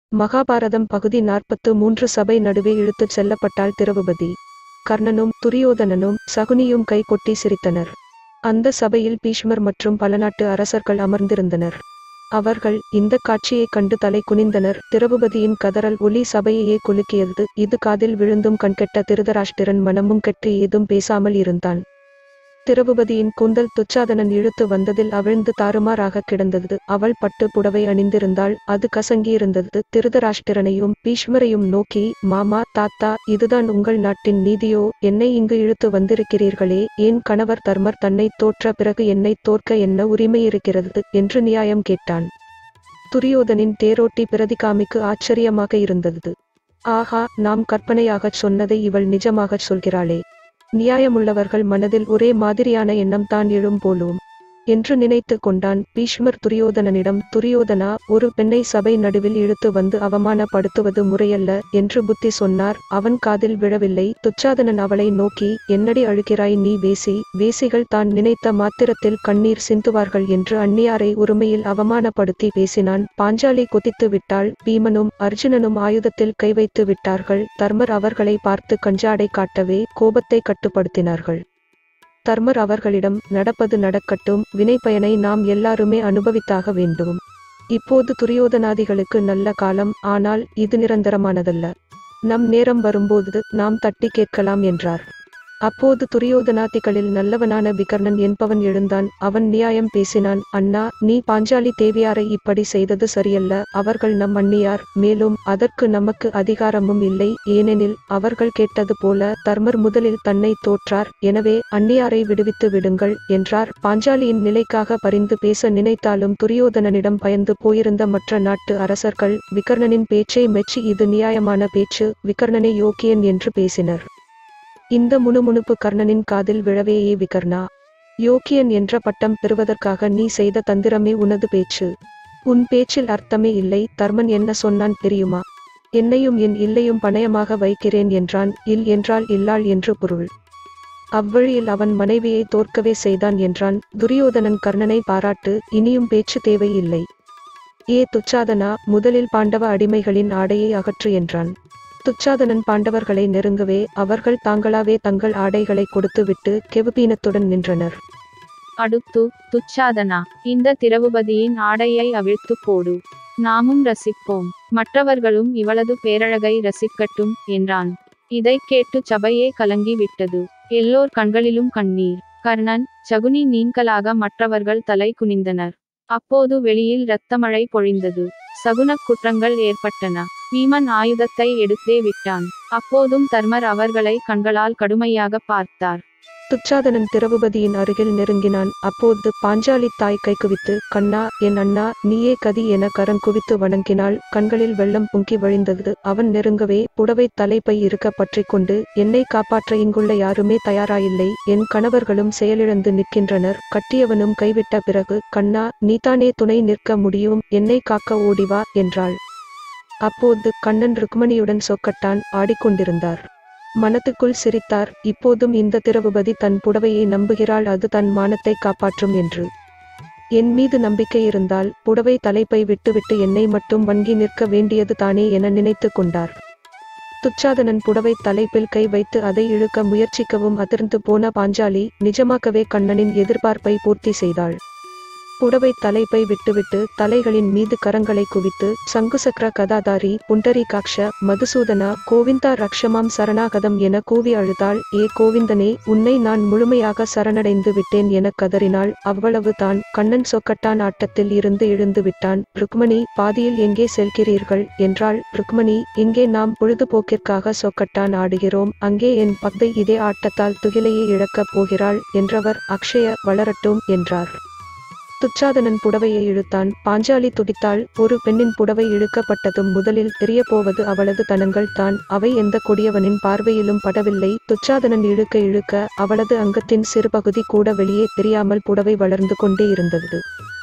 மகாபாரதம் பகுதி நாற்பத்து மூன்று சபை நடுவே இழுத்துச் செல்லப்பட்டாள் திரௌபதி கர்ணனும் துரியோதனனும் சகுனியும் கை கொட்டி சிரித்தனர் அந்த சபையில் பீஷ்மர் மற்றும் பல நாட்டு அரசர்கள் அமர்ந்திருந்தனர் அவர்கள் இந்த காட்சியைக் கண்டு தலை குனிந்தனர் திரௌபதியின் கதறல் ஒலி சபையையே குலுக்கியது இது காதில் விழுந்தும் கண்கெட்ட திருதராஷ்டிரன் மனமும் கெட்டு ஏதும் பேசாமல் இருந்தான் திரௌபதியின் கூந்தல் துச்சாதனன் இழுத்து வந்ததில் அவிழ்ந்து தாறுமாறாக கிடந்தது அவள் பட்டு புடவை அணிந்திருந்தாள் அது கசங்கியிருந்தது திருதராஷ்டிரனையும் பீஷ்மரையும் நோக்கி மாமா தாத்தா இதுதான் உங்கள் நாட்டின் நீதியோ என்னை இங்கு இழுத்து வந்திருக்கிறீர்களே ஏன் கணவர் தர்மர் தன்னை தோற்ற பிறகு என்னை தோற்க என்ன உரிமை இருக்கிறது என்று நியாயம் கேட்டான் துரியோதனின் தேரோட்டி பிரதிகாமிக்கு ஆச்சரியமாக இருந்தது ஆஹா நாம் கற்பனையாகச் சொன்னதை இவள் நிஜமாகச் சொல்கிறாளே நியாயமுள்ளவர்கள் மனதில் ஒரே மாதிரியான எண்ணம் தான் எழும் போலும் என்று நினைத்து கொண்டான் பீஷ்மர் துரியோதனனிடம் துரியோதனா ஒரு பெண்ணை சபை நடுவில் இழுத்து வந்து அவமானப்படுத்துவது முறையல்ல என்று புத்தி சொன்னார் அவன் காதில் விழவில்லை துச்சாதனன் அவளை நோக்கி என்னடி அழுகிறாய் நீ வேசி வேசிகள் தான் நினைத்த மாத்திரத்தில் கண்ணீர் சிந்துவார்கள் என்று அந்நியாரை உரிமையில் அவமானப்படுத்தி பேசினான் பாஞ்சாலி குதித்து விட்டாள் பீமனும் அர்ஜுனனும் ஆயுதத்தில் கை வைத்து விட்டார்கள் தர்மர் அவர்களை பார்த்து கஞ்சாடை காட்டவே கோபத்தை கட்டுப்படுத்தினார்கள் தர்மர் அவர்களிடம் நடப்பது நடக்கட்டும் வினைப்பயனை நாம் எல்லாருமே அனுபவித்தாக வேண்டும் இப்போது துரியோதனாதிகளுக்கு நல்ல காலம் ஆனால் இது நிரந்தரமானதல்ல நம் நேரம் வரும்போது நாம் தட்டி கேட்கலாம் என்றார் அப்போது துரியோதனாதிகளில் நல்லவனான விகர்ணன் என்பவன் எழுந்தான் அவன் நியாயம் பேசினான் அண்ணா நீ பாஞ்சாலி தேவியாரை இப்படி செய்தது சரியல்ல அவர்கள் நம் அண்ணியார் மேலும் அதற்கு நமக்கு அதிகாரமும் இல்லை ஏனெனில் அவர்கள் கேட்டது போல தர்மர் முதலில் தன்னை தோற்றார் எனவே அந்நியாரை விடுவித்து விடுங்கள் என்றார் பாஞ்சாலியின் நிலைக்காக பரிந்து பேச நினைத்தாலும் துரியோதனனிடம் பயந்து போயிருந்த மற்ற நாட்டு அரசர்கள் விகர்ணனின் பேச்சை மெச்சி இது நியாயமான பேச்சு விகர்ணனை யோக்கியன் என்று பேசினர் இந்த முணுமுணுப்பு கர்ணனின் காதில் விழவேயே விகர்ணா யோக்கியன் என்ற பட்டம் பெறுவதற்காக நீ செய்த தந்திரமே உனது பேச்சு உன் பேச்சில் அர்த்தமே இல்லை தர்மன் என்ன சொன்னான் தெரியுமா என்னையும் என் இல்லையும் பணயமாக வைக்கிறேன் என்றான் இல் என்றால் இல்லாள் என்று பொருள் அவ்வழியில் அவன் மனைவியை தோற்கவே செய்தான் என்றான் துரியோதனன் கர்ணனை பாராட்டு இனியும் பேச்சு தேவை இல்லை ஏ துச்சாதனா முதலில் பாண்டவ அடிமைகளின் ஆடையை அகற்று என்றான் துச்சாதனன் பாண்டவர்களை நெருங்கவே அவர்கள் தாங்களாவே தங்கள் ஆடைகளை கொடுத்துவிட்டு கெவுபீனத்துடன் நின்றனர் அடுத்து துச்சாதனா இந்த திரவுபதியின் ஆடையை அவிழ்த்து போடு நாமும் ரசிப்போம் மற்றவர்களும் இவளது பேரழகை ரசிக்கட்டும் என்றான் இதைக் கேட்டு சபையே கலங்கி விட்டது எல்லோர் கண்களிலும் கண்ணீர் கர்ணன் சகுனி நீங்களாக மற்றவர்கள் தலை குனிந்தனர் அப்போது வெளியில் இரத்தமழை பொழிந்தது சகுனக் குற்றங்கள் ஏற்பட்டன பீமன் ஆயுதத்தை எடுத்தே விட்டான் அப்போதும் தர்மர் அவர்களை கண்களால் கடுமையாக பார்த்தார் துச்சாதனன் திரவுபதியின் அருகில் நெருங்கினான் அப்போது பாஞ்சாலி தாய் கை குவித்து கண்ணா என் அண்ணா நீயே கதி என கரம் குவித்து வணங்கினாள் கண்களில் வெள்ளம் பொங்கி வழிந்தது அவன் நெருங்கவே புடவை தலைப்பை இருக்க பற்றி கொண்டு என்னை காப்பாற்ற இங்குள்ள யாருமே தயாராயில்லை என் கணவர்களும் செயலிழந்து நிற்கின்றனர் கட்டியவனும் கைவிட்ட பிறகு கண்ணா நீதானே துணை நிற்க முடியும் என்னை காக்க ஓடிவா என்றாள் அப்போது கண்ணன் ருக்மணியுடன் சொக்கட்டான் ஆடிக்கொண்டிருந்தார் மனத்துக்குள் சிரித்தார் இப்போதும் இந்த திரவுபதி தன் புடவையை நம்புகிறாள் அது தன் மானத்தை காப்பாற்றும் என்று என் மீது நம்பிக்கை இருந்தால் புடவை தலைப்பை விட்டுவிட்டு என்னை மட்டும் வங்கி நிற்க வேண்டியது தானே என நினைத்து கொண்டார் துச்சாதனன் புடவை தலைப்பில் கை வைத்து அதை இழுக்க முயற்சிக்கவும் அதிர்ந்து போன பாஞ்சாலி நிஜமாகவே கண்ணனின் எதிர்பார்ப்பை பூர்த்தி செய்தாள் புடவை தலைப்பை விட்டுவிட்டு தலைகளின் மீது கரங்களை குவித்து சங்குசக்கர கதாதாரி புண்டரீகாக்ஷ மதுசூதனா கோவிந்தா ரக்ஷமாம் சரணாகதம் என கூவி அழுதாள் ஏ கோவிந்தனே உன்னை நான் முழுமையாக சரணடைந்து விட்டேன் என கதறினாள் அவ்வளவு தான் கண்ணன் சொக்கட்டான் ஆட்டத்தில் இருந்து எழுந்து விட்டான் ருக்மணி பாதியில் எங்கே செல்கிறீர்கள் என்றாள் ருக்மணி இங்கே நாம் பொழுதுபோக்கிற்காக சொக்கட்டான் ஆடுகிறோம் அங்கே என் பக்தை இதே ஆட்டத்தால் துகிலையே இழக்கப் போகிறாள் என்றவர் அக்ஷய வளரட்டும் என்றார் துச்சாதனன் புடவையை இழுத்தான் பாஞ்சாலி துடித்தாள் ஒரு பெண்ணின் புடவை இழுக்கப்பட்டதும் முதலில் தெரியப்போவது அவளது தனங்கள் தான் அவை எந்த கொடியவனின் பார்வையிலும் படவில்லை துச்சாதனன் இழுக்க இழுக்க அவளது அங்கத்தின் சிறு பகுதி கூட வெளியே தெரியாமல் புடவை வளர்ந்து கொண்டே இருந்தது